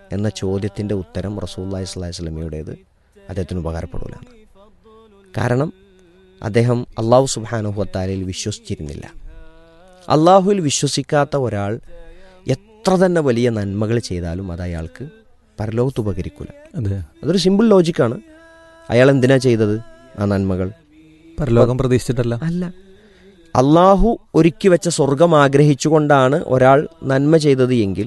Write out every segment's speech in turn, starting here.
എന്ന ചോദ്യത്തിൻ്റെ ഉത്തരം റസൂല്ലാഹി സ്വലാഹി സ്വലമയുടേത് അദ്ദേഹത്തിന് ഉപകാരപ്പെടില്ല കാരണം അദ്ദേഹം അള്ളാഹു സുബാനുഹത്താലയിൽ വിശ്വസിച്ചിരുന്നില്ല അള്ളാഹുവിൽ വിശ്വസിക്കാത്ത ഒരാൾ എത്ര തന്നെ വലിയ നന്മകൾ ചെയ്താലും അത് അയാൾക്ക് പരലോകത്ത് ഉപകരിക്കില്ല അതെ അതൊരു സിമ്പിൾ ലോജിക്കാണ് അയാൾ എന്തിനാ ചെയ്തത് ആ നന്മകൾ പരലോകം പ്രതീക്ഷിച്ചിട്ടല്ല അല്ല അള്ളാഹു ഒരുക്കി വെച്ച സ്വർഗം ആഗ്രഹിച്ചുകൊണ്ടാണ് ഒരാൾ നന്മ ചെയ്തത് എങ്കിൽ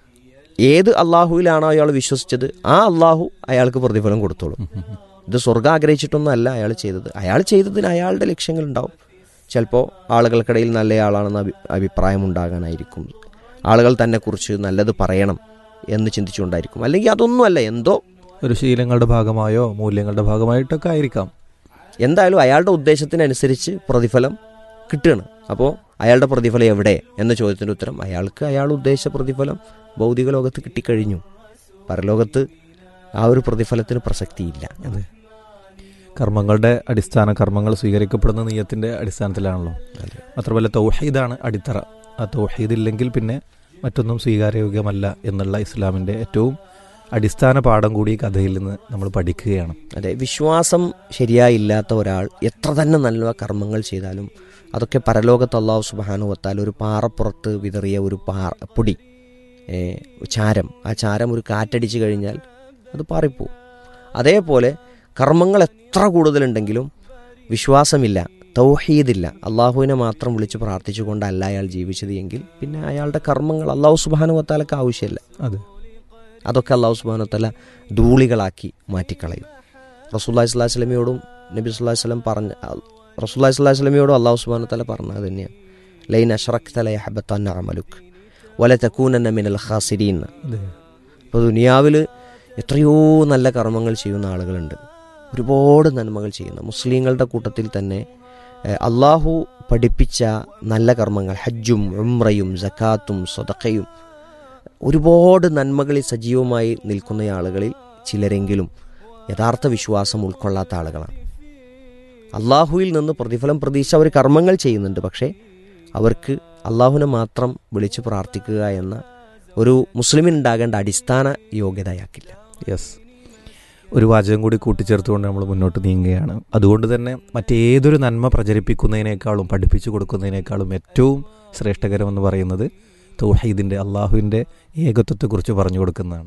ഏത് അള്ളാഹുവിലാണോ അയാൾ വിശ്വസിച്ചത് ആ അള്ളാഹു അയാൾക്ക് പ്രതിഫലം കൊടുത്തോളും ഇത് സ്വർഗം ആഗ്രഹിച്ചിട്ടൊന്നും അല്ല അയാൾ ചെയ്തത് അയാൾ ചെയ്തതിന് അയാളുടെ ലക്ഷ്യങ്ങളുണ്ടാവും ചിലപ്പോൾ ആളുകൾക്കിടയിൽ നല്ലയാളാണെന്ന് അഭി അഭിപ്രായം ഉണ്ടാകാനായിരിക്കും ആളുകൾ തന്നെക്കുറിച്ച് നല്ലത് പറയണം എന്ന് ചിന്തിച്ചുകൊണ്ടായിരിക്കും അല്ലെങ്കിൽ അതൊന്നുമല്ല എന്തോ ഒരു ശീലങ്ങളുടെ ഭാഗമായോ മൂല്യങ്ങളുടെ ഭാഗമായിട്ടൊക്കെ ആയിരിക്കാം എന്തായാലും അയാളുടെ ഉദ്ദേശത്തിനനുസരിച്ച് പ്രതിഫലം കിട്ടുകയാണ് അപ്പോൾ അയാളുടെ പ്രതിഫലം എവിടെ എന്ന ചോദ്യത്തിൻ്റെ ഉത്തരം അയാൾക്ക് അയാൾ ഉദ്ദേശിച്ച പ്രതിഫലം ഭൗതിക ലോകത്ത് കിട്ടിക്കഴിഞ്ഞു പരലോകത്ത് ആ ഒരു പ്രതിഫലത്തിന് പ്രസക്തിയില്ല അതെ കർമ്മങ്ങളുടെ അടിസ്ഥാന കർമ്മങ്ങൾ സ്വീകരിക്കപ്പെടുന്ന നീയത്തിന്റെ അടിസ്ഥാനത്തിലാണല്ലോ അതെ. മാത്രമല്ല തൗഹീദാണ് അടിത്തറ ആ തൗഹീദ് ഇല്ലെങ്കിൽ പിന്നെ മറ്റൊന്നും സ്വീകാര്യോഗ്യമല്ല എന്നുള്ള ഇസ്ലാമിന്റെ ഏറ്റവും അടിസ്ഥാന പാഠം കൂടി ഈ കഥയിൽ നിന്ന് നമ്മൾ പഠിക്കുകയാണ് അതെ വിശ്വാസം ശരിയായില്ലാത്ത ഒരാൾ എത്ര തന്നെ നല്ല കർമ്മങ്ങൾ ചെയ്താലും അതൊക്കെ പരലോകത്ത് അള്ളാഹു സുബാനു വത്താൽ ഒരു പാറപ്പുറത്ത് വിതറിയ ഒരു പാറ പൊടി ഏ, ചാരം ആ ചാരം ഒരു കാറ്റടിച്ച് കഴിഞ്ഞാൽ അത് പാറിപ്പോവും അതേപോലെ കർമ്മങ്ങൾ എത്ര കൂടുതലുണ്ടെങ്കിലും വിശ്വാസമില്ല തൗഹീദില്ല അള്ളാഹുവിനെ മാത്രം വിളിച്ച് പ്രാർത്ഥിച്ചുകൊണ്ടല്ല അയാൾ ജീവിച്ചത് എങ്കിൽ പിന്നെ അയാളുടെ കർമ്മങ്ങൾ അള്ളാഹു സുബാനു വത്താലൊക്കെ ആവശ്യമില്ല അതെ അതൊക്കെ അള്ളാഹു സുബാനു തല ധൂളികളാക്കി മാറ്റിക്കളയും റസൂല്ലാഹി സ്വലാഹി സ്വലമിയോടും നബി സുല്ലാഹി സ്വലം പറഞ്ഞ റസൂല്ലാഹി സ്വലാഹി സ്വലമിയോടും അള്ളാഹു സുബാനു തല പറഞ്ഞത് തന്നെയാണ് ലൈൻ അഷ്റഖ് തല ഹബത്താൻ അമലുക്ക് വല തക്കൂനന്ന മിനൽ ഖാസിരീൻ അതെ ഇപ്പോൾ ദുനിയാവിൽ എത്രയോ നല്ല കർമ്മങ്ങൾ ചെയ്യുന്ന ആളുകളുണ്ട് ഒരുപാട് നന്മകൾ ചെയ്യുന്ന മുസ്ലിങ്ങളുടെ കൂട്ടത്തിൽ തന്നെ ഏഹ്, അള്ളാഹു പഠിപ്പിച്ച നല്ല കർമ്മങ്ങൾ ഹജ്ജും ഉംറയും ജക്കാത്തും സ്വതക്കയും ഒരുപാട് നന്മകളിൽ സജീവമായി നിൽക്കുന്ന ആളുകളിൽ ചിലരെങ്കിലും യഥാർത്ഥ വിശ്വാസം ഉൾക്കൊള്ളാത്ത ആളുകളാണ് അള്ളാഹുവിൽ നിന്ന് പ്രതിഫലം പ്രതീക്ഷ അവർ കർമ്മങ്ങൾ ചെയ്യുന്നുണ്ട് പക്ഷേ അവർക്ക് അള്ളാഹുവിനെ മാത്രം വിളിച്ച് പ്രാർത്ഥിക്കുക എന്ന ഒരു മുസ്ലിമിനുണ്ടാകേണ്ട അടിസ്ഥാന യോഗ്യത അയാൾക്കില്ല യെസ് ഒരു വാചകം കൂടി കൂട്ടിച്ചേർത്തുകൊണ്ട് നമ്മൾ മുന്നോട്ട് നീങ്ങുകയാണ് അതുകൊണ്ട് തന്നെ മറ്റേതൊരു നന്മ പ്രചരിപ്പിക്കുന്നതിനേക്കാളും പഠിപ്പിച്ചു കൊടുക്കുന്നതിനേക്കാളും ഏറ്റവും ശ്രേഷ്ഠകരമെന്ന് പറയുന്നത് തൗഹീദിൻ്റെ അള്ളാഹുവിൻ്റെ ഏകത്വത്തെക്കുറിച്ച് പറഞ്ഞു കൊടുക്കുന്നതാണ്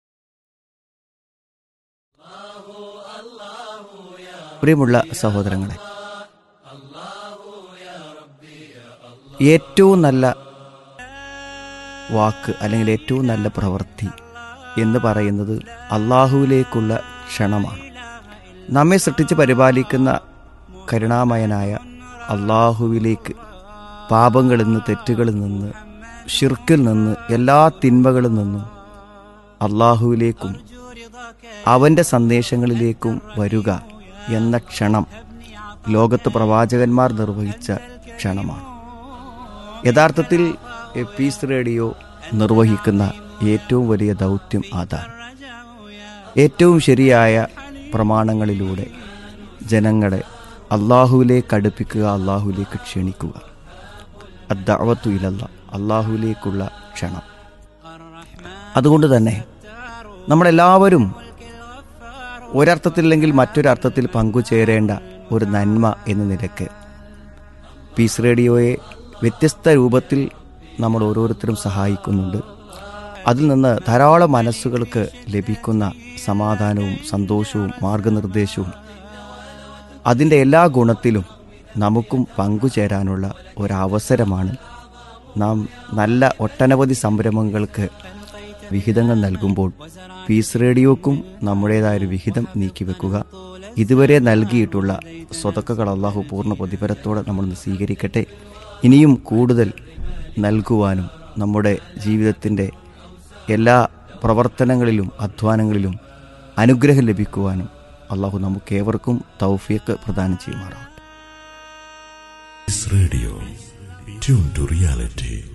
പ്രിയമുള്ള സഹോദരങ്ങളെ ഏറ്റവും നല്ല വാക്ക് അല്ലെങ്കിൽ ഏറ്റവും നല്ല പ്രവൃത്തി എന്ന് പറയുന്നത് അള്ളാഹുവിലേക്കുള്ള ക്ഷണമാണ് നമ്മെ സൃഷ്ടിച്ച് പരിപാലിക്കുന്ന കരുണാമയനായ അള്ളാഹുവിലേക്ക് പാപങ്ങളിൽ നിന്ന് തെറ്റുകളിൽ നിന്ന് ഷിർക്കിൽ നിന്ന് എല്ലാ തിന്മകളിൽ നിന്നും അള്ളാഹുവിലേക്കും അവൻ്റെ സന്ദേശങ്ങളിലേക്കും വരിക എന്ന ക്ഷണം ലോകത്ത് പ്രവാചകന്മാർ നിർവഹിച്ച ക്ഷണമാണ് യഥാർത്ഥത്തിൽ എ പീസ് റേഡിയോ നിർവഹിക്കുന്ന ഏറ്റവും വലിയ ദൗത്യം അതാണ് ഏറ്റവും ശരിയായ പ്രമാണങ്ങളിലൂടെ ജനങ്ങളെ അള്ളാഹുവിലേക്ക് അടുപ്പിക്കുക അള്ളാഹുവിലേക്ക് ക്ഷണിക്കുക അദ്ദാവത്തു ഇലല്ല അള്ളാഹുവിലേക്കുള്ള ക്ഷണം അതുകൊണ്ട് തന്നെ നമ്മളെല്ലാവരും ഒരർത്ഥത്തില്ലെങ്കിൽ മറ്റൊരർത്ഥത്തിൽ പങ്കുചേരേണ്ട ഒരു നന്മ എന്ന നിലക്ക് പീസ് റേഡിയോയെ വ്യത്യസ്ത രൂപത്തിൽ നമ്മൾ ഓരോരുത്തരും സഹായിക്കുന്നുണ്ട് അതിൽ നിന്ന് ധാരാളം മനസ്സുകൾക്ക് ലഭിക്കുന്ന സമാധാനവും സന്തോഷവും മാർഗനിർദ്ദേശവും അതിൻ്റെ എല്ലാ ഗുണത്തിലും നമുക്കും പങ്കുചേരാനുള്ള ഒരവസരമാണ് നാം നല്ല ഒട്ടനവധി സംരംഭങ്ങൾക്ക് വിഹിതങ്ങൾ നൽകുമ്പോൾ പീസ് റേഡിയോക്കും നമ്മുടേതായൊരു വിഹിതം നീക്കിവെക്കുക ഇതുവരെ നൽകിയിട്ടുള്ള സ്വതക്കകൾ അള്ളാഹു പൂർണ്ണ പ്രതിഫലത്തോടെ നമ്മൾ സ്വീകരിക്കട്ടെ ഇനിയും കൂടുതൽ നൽകുവാനും നമ്മുടെ ജീവിതത്തിൻ്റെ എല്ലാ പ്രവർത്തനങ്ങളിലും അധ്വാനങ്ങളിലും അനുഗ്രഹം ലഭിക്കുവാനും അള്ളാഹു നമുക്കേവർക്കും തൗഫീഖ് പ്രദാനം ചെയ്യുമാറാവട്ടെ This radio, tuned to reality.